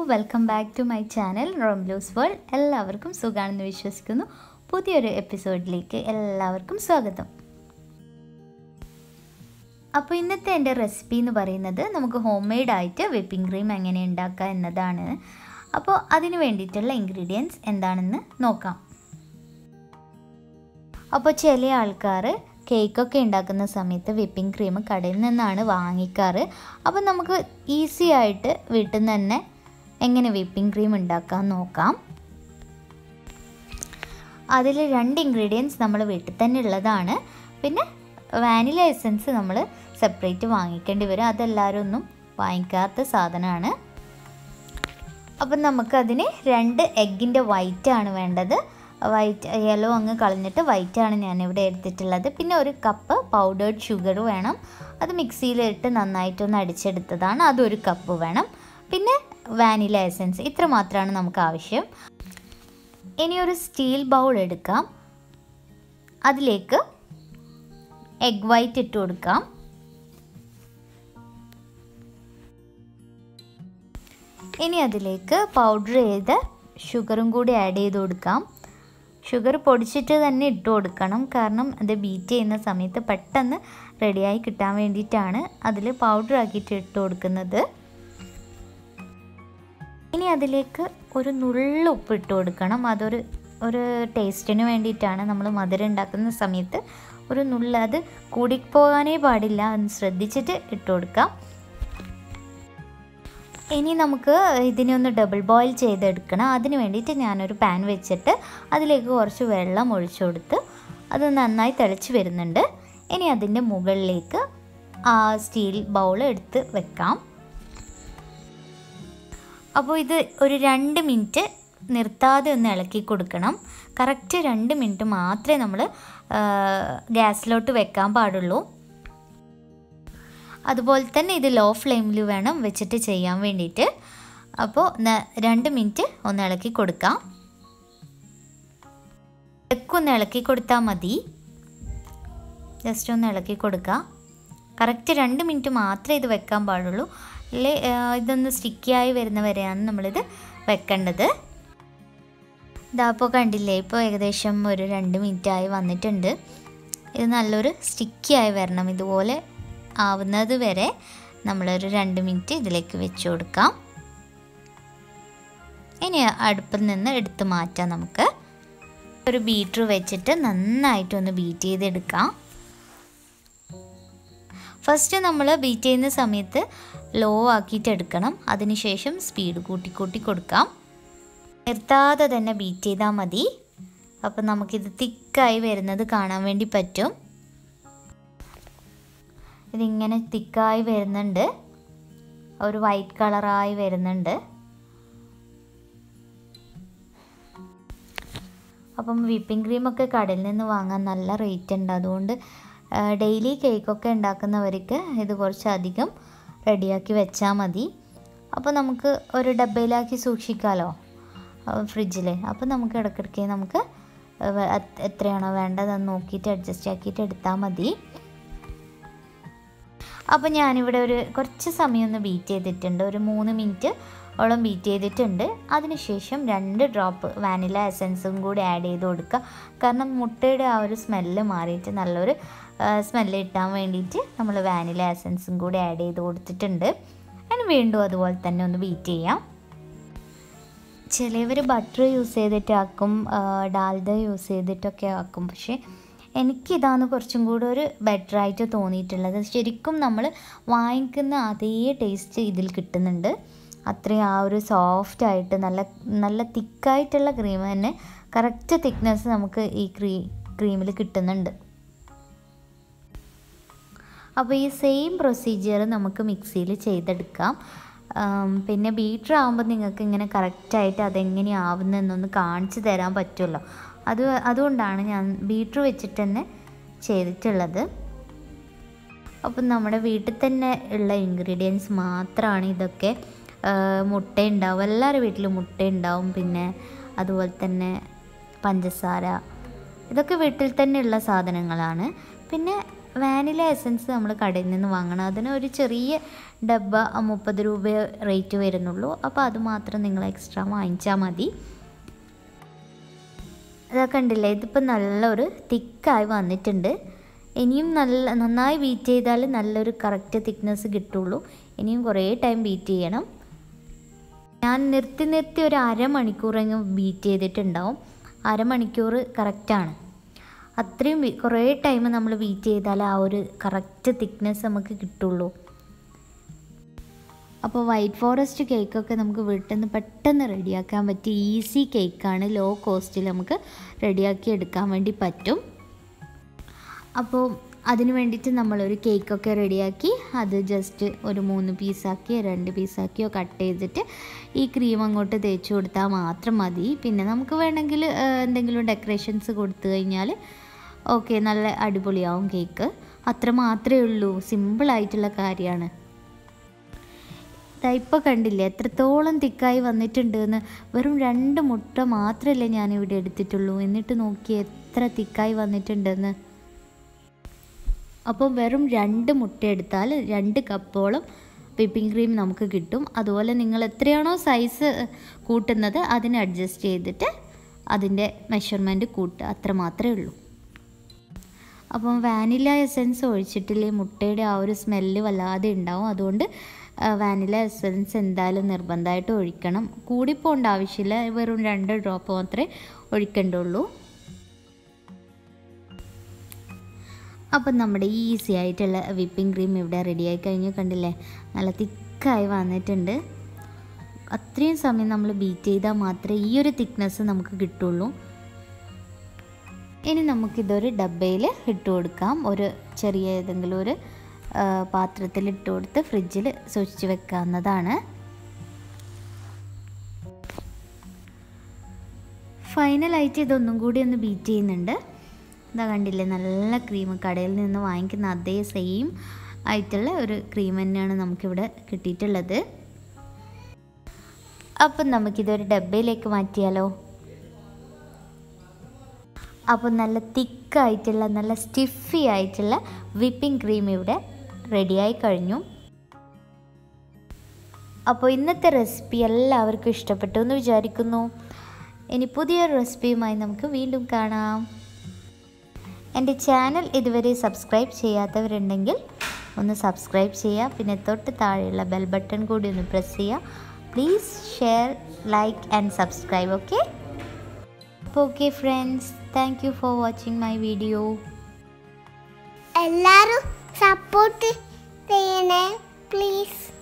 welcome back to my channel റോംലൂസ് world എല്ലാവർക്കും സുഖമാണെന്ന് വിശ്വസിക്കുന്നു പുതിയൊരു എപ്പിസോഡിലേക്ക് എല്ലാവർക്കും സ്വാഗതം അപ്പോൾ ഇന്നത്തെ എൻ്റെ റെസിപ്പി എന്ന് പറയുന്നത് നമുക്ക് ഹോം മെയ്ഡ് ആയിട്ട് വിപ്പിംഗ് ക്രീം എങ്ങനെ ഉണ്ടാക്കുക എന്നതാണ് അപ്പോൾ അതിന് വേണ്ടിയിട്ടുള്ള ഇൻഗ്രീഡിയൻസ് എന്താണെന്ന് നോക്കാം അപ്പോൾ ചില ആൾക്കാർ കേക്കൊക്കെ ഉണ്ടാക്കുന്ന സമയത്ത് വിപ്പിംഗ് ക്രീം കടയിൽ നിന്നാണ് വാങ്ങിക്കാറ് അപ്പോൾ നമുക്ക് ഈസി ആയിട്ട് വീട്ടിൽ നിന്ന് തന്നെ എങ്ങനെ വിപ്പിംഗ് ക്രീം ഉണ്ടാക്കാൻ നോക്കാം അതിൽ രണ്ട് ഇൻഗ്രീഡിയൻസ് നമ്മൾ വീട്ടിൽ തന്നെ ഉള്ളതാണ് പിന്നെ വാനില എസൻസ് നമ്മൾ സെപ്പറേറ്റ് വാങ്ങിക്കേണ്ടി വരും അതെല്ലാവരും ഒന്നും വാങ്ങിക്കാത്ത സാധനമാണ് അപ്പം നമുക്കതിന് രണ്ട് എഗ്ഗിൻ്റെ വൈറ്റാണ് വേണ്ടത് വൈറ്റ് യെല്ലോ അങ്ങ് കളഞ്ഞിട്ട് വൈറ്റാണ് ഞാനിവിടെ എടുത്തിട്ടുള്ളത് പിന്നെ ഒരു കപ്പ് പൗഡേർഡ് ഷുഗർ വേണം അത് മിക്സിയിലിട്ട് നന്നായിട്ടൊന്ന് അടിച്ചെടുത്തതാണ് അതൊരു കപ്പ് വേണം പിന്നെ വാനില എസൻസ് ഇത്ര മാത്രമാണ് നമുക്ക് ആവശ്യം ഇനി ഒരു സ്റ്റീൽ ബൗൾ എടുക്കാം അതിലേക്ക് എഗ് വൈറ്റ് ഇട്ട് കൊടുക്കാം ഇനി അതിലേക്ക് പൗഡർ ചെയ്ത ഷുഗറും കൂടി ആഡ് ചെയ്ത് കൊടുക്കാം ഷുഗർ പൊടിച്ചിട്ട് തന്നെ ഇട്ട് കൊടുക്കണം കാരണം അത് ബീറ്റ് ചെയ്യുന്ന സമയത്ത് പെട്ടെന്ന് റെഡിയായി കിട്ടാൻ വേണ്ടിയിട്ടാണ് അതിൽ പൗഡർ ആക്കിയിട്ട് ഇട്ട് കൊടുക്കുന്നത് ഇനി അതിലേക്ക് ഒരു നുള്ളു ഉപ്പ് ഇട്ട് കൊടുക്കണം അതൊരു ഒരു ടേസ്റ്റിന് വേണ്ടിയിട്ടാണ് നമ്മൾ മധുരം ഉണ്ടാക്കുന്ന സമയത്ത് ഒരു നുള്ള അത് കൂടിപ്പോകാനേ പാടില്ല എന്ന് ശ്രദ്ധിച്ചിട്ട് ഇട്ട് കൊടുക്കാം ഇനി നമുക്ക് ഇതിനെ ഒന്ന് ഡബിൾ ബോയിൽ ചെയ്തെടുക്കണം അതിന് വേണ്ടിയിട്ട് ഞാനൊരു പാൻ വെച്ചിട്ട് അതിലേക്ക് കുറച്ച് വെള്ളം ഒഴിച്ചു കൊടുത്ത് അത് നന്നായി തിളച്ച് വരുന്നുണ്ട് ഇനി അതിൻ്റെ മുകളിലേക്ക് ആ സ്റ്റീൽ ബൗൾ എടുത്ത് വെക്കാം അപ്പോൾ ഇത് ഒരു രണ്ട് മിനിറ്റ് നിർത്താതെ ഒന്ന് ഇളക്കി കൊടുക്കണം കറക്റ്റ് രണ്ട് മിനിറ്റ് മാത്രമേ നമ്മൾ ഗ്യാസിലോട്ട് വെക്കാൻ പാടുള്ളൂ അതുപോലെ തന്നെ ഇത് ലോ ഫ്ലെയിമിൽ വേണം വെച്ചിട്ട് ചെയ്യാൻ വേണ്ടിയിട്ട് അപ്പോൾ രണ്ട് മിനിറ്റ് ഒന്ന് ഇളക്കി കൊടുക്കാം ഒന്ന് ഇളക്കി കൊടുത്താൽ മതി ജസ്റ്റ് ഒന്ന് ഇളക്കി കൊടുക്കുക കറക്റ്റ് രണ്ട് മിനിറ്റ് മാത്രമേ ഇത് വെക്കാൻ പാടുള്ളൂ അല്ലേ ഇതൊന്ന് സ്റ്റിക്കിയായി വരുന്ന വരെയാണ് നമ്മളിത് വെക്കേണ്ടത് ഇതാ അപ്പോൾ കണ്ടില്ലേ ഇപ്പോൾ ഏകദേശം ഒരു രണ്ട് മിനിറ്റായി വന്നിട്ടുണ്ട് ഇത് നല്ലൊരു സ്റ്റിക്കിയായി വരണം ഇതുപോലെ ആവുന്നത് വരെ നമ്മളൊരു രണ്ട് മിനിറ്റ് ഇതിലേക്ക് വെച്ച് കൊടുക്കാം ഇനി അടുപ്പിൽ നിന്ന് എടുത്ത് മാറ്റാം നമുക്ക് ഒരു ബീറ്റർ വെച്ചിട്ട് നന്നായിട്ടൊന്ന് ബീറ്റ് ചെയ്തെടുക്കാം ഫസ്റ്റ് നമ്മൾ ബീറ്റ് ചെയ്യുന്ന സമയത്ത് ലോ ആക്കിയിട്ട് എടുക്കണം അതിനുശേഷം സ്പീഡ് കൂട്ടി കൂട്ടി കൊടുക്കാം നിർത്താതെ തന്നെ ബീറ്റ് ചെയ്താൽ മതി അപ്പം നമുക്കിത് തിക്കായി വരുന്നത് കാണാൻ വേണ്ടി പറ്റും ഇതിങ്ങനെ തിക്കായി വരുന്നുണ്ട് ഒരു വൈറ്റ് കളറായി വരുന്നുണ്ട് അപ്പം വിപ്പിംഗ് ക്രീമൊക്കെ കടയിൽ നിന്ന് വാങ്ങാൻ നല്ല റേറ്റ് ഉണ്ട് അതുകൊണ്ട് ഡെയിലി കേക്കൊക്കെ ഉണ്ടാക്കുന്നവർക്ക് ഇത് കുറച്ചധികം റെഡിയാക്കി വെച്ചാൽ മതി അപ്പോൾ നമുക്ക് ഒരു ഡബ്ബയിലാക്കി സൂക്ഷിക്കാമല്ലോ ഫ്രിഡ്ജിൽ അപ്പോൾ നമുക്ക് ഇടയ്ക്കിടയ്ക്ക് നമുക്ക് എത്രയാണോ വേണ്ടതെന്ന് നോക്കിയിട്ട് അഡ്ജസ്റ്റ് ആക്കിയിട്ട് എടുത്താൽ മതി അപ്പോൾ ഞാനിവിടെ ഒരു കുറച്ച് സമയം ഒന്ന് ബീറ്റ് ചെയ്തിട്ടുണ്ട് ഒരു മൂന്ന് മിനിറ്റ് ഓളം ബീറ്റ് ചെയ്തിട്ടുണ്ട് അതിനുശേഷം രണ്ട് ഡ്രോപ്പ് വാനില എസൻസും കൂടി ആഡ് ചെയ്ത് കൊടുക്കുക കാരണം മുട്ടയുടെ ആ ഒരു സ്മെല്ല് മാറിയിട്ട് നല്ലൊരു സ്മെല്ല് കിട്ടാൻ വേണ്ടിയിട്ട് നമ്മൾ വാനില എസൻസും കൂടി ആഡ് ചെയ്ത് കൊടുത്തിട്ടുണ്ട് അതിന് വീണ്ടും അതുപോലെ തന്നെ ഒന്ന് ബീറ്റ് ചെയ്യാം ചിലവർ ബട്ടർ യൂസ് ചെയ്തിട്ടാക്കും ഡാൽഡ യൂസ് ചെയ്തിട്ടൊക്കെ ആക്കും പക്ഷേ എനിക്കിതാണ് കുറച്ചും കൂടെ ഒരു ബെറ്റർ ആയിട്ട് തോന്നിയിട്ടുള്ളത് ശരിക്കും നമ്മൾ വാങ്ങിക്കുന്ന അതേ ടേസ്റ്റ് ഇതിൽ കിട്ടുന്നുണ്ട് അത്രയും ആ ഒരു സോഫ്റ്റ് ആയിട്ട് നല്ല നല്ല തിക്കായിട്ടുള്ള ക്രീം തന്നെ കറക്റ്റ് തിക്നെസ് നമുക്ക് ഈ ക്രീ ക്രീമിൽ കിട്ടുന്നുണ്ട് അപ്പോൾ ഈ സെയിം പ്രൊസീജിയർ നമുക്ക് മിക്സിയിൽ ചെയ്തെടുക്കാം പിന്നെ ബീറ്റർ ആകുമ്പോൾ നിങ്ങൾക്ക് ഇങ്ങനെ കറക്റ്റായിട്ട് അതെങ്ങനെയാവുന്നതെന്നൊന്ന് കാണിച്ചു തരാൻ പറ്റുമല്ലോ അത് അതുകൊണ്ടാണ് ഞാൻ ബീറ്റർ വെച്ചിട്ട് തന്നെ ചെയ്തിട്ടുള്ളത് അപ്പം നമ്മുടെ വീട്ടിൽ തന്നെ ഉള്ള ഇൻഗ്രീഡിയൻസ് മാത്രമാണ് ഇതൊക്കെ മുട്ട ഉണ്ടാവും എല്ലാവരുടെ വീട്ടിലും മുട്ട ഉണ്ടാവും പിന്നെ അതുപോലെ തന്നെ പഞ്ചസാര ഇതൊക്കെ വീട്ടിൽ തന്നെ ഉള്ള സാധനങ്ങളാണ് പിന്നെ വാനില എസൻസ് നമ്മൾ കടയിൽ നിന്ന് വാങ്ങണം അതിന് ഒരു ചെറിയ ഡബ്ബ മുപ്പത് രൂപ റേറ്റ് വരുന്നുള്ളൂ അപ്പോൾ അത് മാത്രം നിങ്ങൾ എക്സ്ട്രാ വാങ്ങിച്ചാൽ മതി അതൊക്കെ കണ്ടില്ലേ ഇതിപ്പോൾ നല്ലൊരു തിക്കായി വന്നിട്ടുണ്ട് ഇനിയും നല്ല നന്നായി ബീറ്റ് ചെയ്താൽ നല്ലൊരു കറക്റ്റ് തിക്നെസ് കിട്ടുള്ളൂ ഇനിയും കുറേ ടൈം ബീറ്റ് ചെയ്യണം ഞാൻ നിർത്തി നിർത്തി ഒരു അരമണിക്കൂറെങ്കിലും ബീറ്റ് ചെയ്തിട്ടുണ്ടാവും അരമണിക്കൂർ കറക്റ്റാണ് അത്രയും ബി- കുറേ ടൈം നമ്മൾ ബീറ്റ് ചെയ്താൽ ആ ഒരു കറക്റ്റ് തിക്നെസ് നമുക്ക് കിട്ടുള്ളൂ അപ്പോൾ വൈറ്റ് ഫോറസ്റ്റ് കേക്കൊക്കെ നമുക്ക് വീട്ടിൽ നിന്ന് പെട്ടെന്ന് റെഡിയാക്കാൻ പറ്റിയ ഈസി കേക്കാണ് ലോ കോസ്റ്റിൽ നമുക്ക് റെഡിയാക്കി എടുക്കാൻ വേണ്ടി പറ്റും അപ്പോൾ അതിന് വേണ്ടിയിട്ട് നമ്മളൊരു കേക്കൊക്കെ റെഡിയാക്കി അത് ജസ്റ്റ് ഒരു മൂന്ന് പീസാക്കിയോ രണ്ട് പീസാക്കിയോ കട്ട് ചെയ്തിട്ട് ഈ ക്രീം അങ്ങോട്ട് തേച്ച് കൊടുത്താൽ മാത്രം മതി പിന്നെ നമുക്ക് വേണമെങ്കിൽ ആ, എന്തെങ്കിലും ഡെക്കറേഷൻസ് കൊടുത്തു കഴിഞ്ഞാൽ ഓക്കെ നല്ല അടിപൊളിയാവും കേക്ക് അത്ര മാത്രമേ ഉള്ളൂ സിമ്പിളായിട്ടുള്ള കാര്യമാണ് ദാ ഇപ്പോൾ കണ്ടില്ലേ എത്രത്തോളം തിക്കായി വന്നിട്ടുണ്ട് എന്ന് വെറും രണ്ട് മുട്ട മാത്രമല്ലേ ഞാനിവിടെ എടുത്തിട്ടുള്ളൂ എന്നിട്ട് നോക്കി എത്ര തിക്കായി വന്നിട്ടുണ്ടെന്ന് അപ്പോൾ വെറും രണ്ട് മുട്ട എടുത്താൽ രണ്ട് കപ്പോളം വിപ്പിംഗ് ക്രീം നമുക്ക് കിട്ടും അതുപോലെ നിങ്ങൾ എത്രയാണോ സൈസ് കൂട്ടുന്നത് അതിന് അഡ്ജസ്റ്റ് ചെയ്തിട്ട് അതിൻ്റെ മെഷർമെൻറ്റ് കൂട്ടുക അത്ര മാത്രമേ ഉള്ളൂ അപ്പം വാനില എസൻസ് ഒഴിച്ചിട്ടില്ലേ മുട്ടയുടെ ആ ഒരു സ്മെല്ല് വല്ലാതെ ഉണ്ടാവും അതുകൊണ്ട് വാനില എസൻസ് എന്തായാലും നിർബന്ധമായിട്ട് ഒഴിക്കണം കൂടിപ്പോണ്ട ആവശ്യമില്ല വെറും രണ്ട് ഡ്രോപ്പ് മാത്രമേ ഒഴിക്കേണ്ടുള്ളൂ അപ്പം നമ്മുടെ ഈസി ആയിട്ടുള്ള വിപ്പിംഗ് ക്രീം ഇവിടെ റെഡിയായി കഴിഞ്ഞ് കണ്ടില്ലേ നല്ല തിക്കായി വന്നിട്ടുണ്ട് അത്രയും സമയം നമ്മൾ ബീറ്റ് ചെയ്താൽ മാത്രമേ ഈ ഒരു തിക്നെസ് നമുക്ക് കിട്ടുള്ളൂ ഇനി നമുക്കിതൊരു ഡബ്ബയിൽ ഇട്ട് കൊടുക്കാം ഒരു ചെറിയ ഏതെങ്കിലും ഒരു ആ, പാത്രത്തിൽ ഇട്ട് കൊടുത്ത് ഫ്രിഡ്ജിൽ സൂക്ഷിച്ച് വെക്കാവുന്നതാണ് ഫൈനലായിട്ട് ഇതൊന്നും കൂടി ഒന്ന് ബീറ്റ് ചെയ്യുന്നുണ്ട് ഇതാ കണ്ടില്ലേ നല്ല ക്രീം കടയിൽ നിന്ന് വാങ്ങിക്കുന്ന അതേ സെയിം ആയിട്ടുള്ള ഒരു ക്രീം തന്നെയാണ് നമുക്കിവിടെ കിട്ടിയിട്ടുള്ളത് അപ്പം നമുക്കിതൊരു ഡബ്ബയിലേക്ക് മാറ്റിയാലോ അപ്പോൾ നല്ല തിക്കായിട്ടുള്ള നല്ല സ്റ്റിഫി ആയിട്ടുള്ള വിപ്പിംഗ് ക്രീം ഇവിടെ റെഡിയായി കഴിഞ്ഞു അപ്പോൾ ഇന്നത്തെ റെസിപ്പി എല്ലാവർക്കും ഇഷ്ടപ്പെട്ടു എന്ന് വിചാരിക്കുന്നു ഇനി പുതിയൊരു റെസിപ്പിയുമായി നമുക്ക് വീണ്ടും കാണാം എൻ്റെ ചാനൽ ഇതുവരെ സബ്സ്ക്രൈബ് ചെയ്യാത്തവരുണ്ടെങ്കിൽ ഒന്ന് സബ്സ്ക്രൈബ് ചെയ്യുക പിന്നെ തൊട്ട് താഴെയുള്ള ബെൽ ബട്ടൺ കൂടി ഒന്ന് പ്രസ് ചെയ്യുക please share like and subscribe okay അപ്പോൾ okay friends thank you for watching my video എല്ലാരും സപ്പോർട്ട് ചെയ്യണേ പ്ലീസ്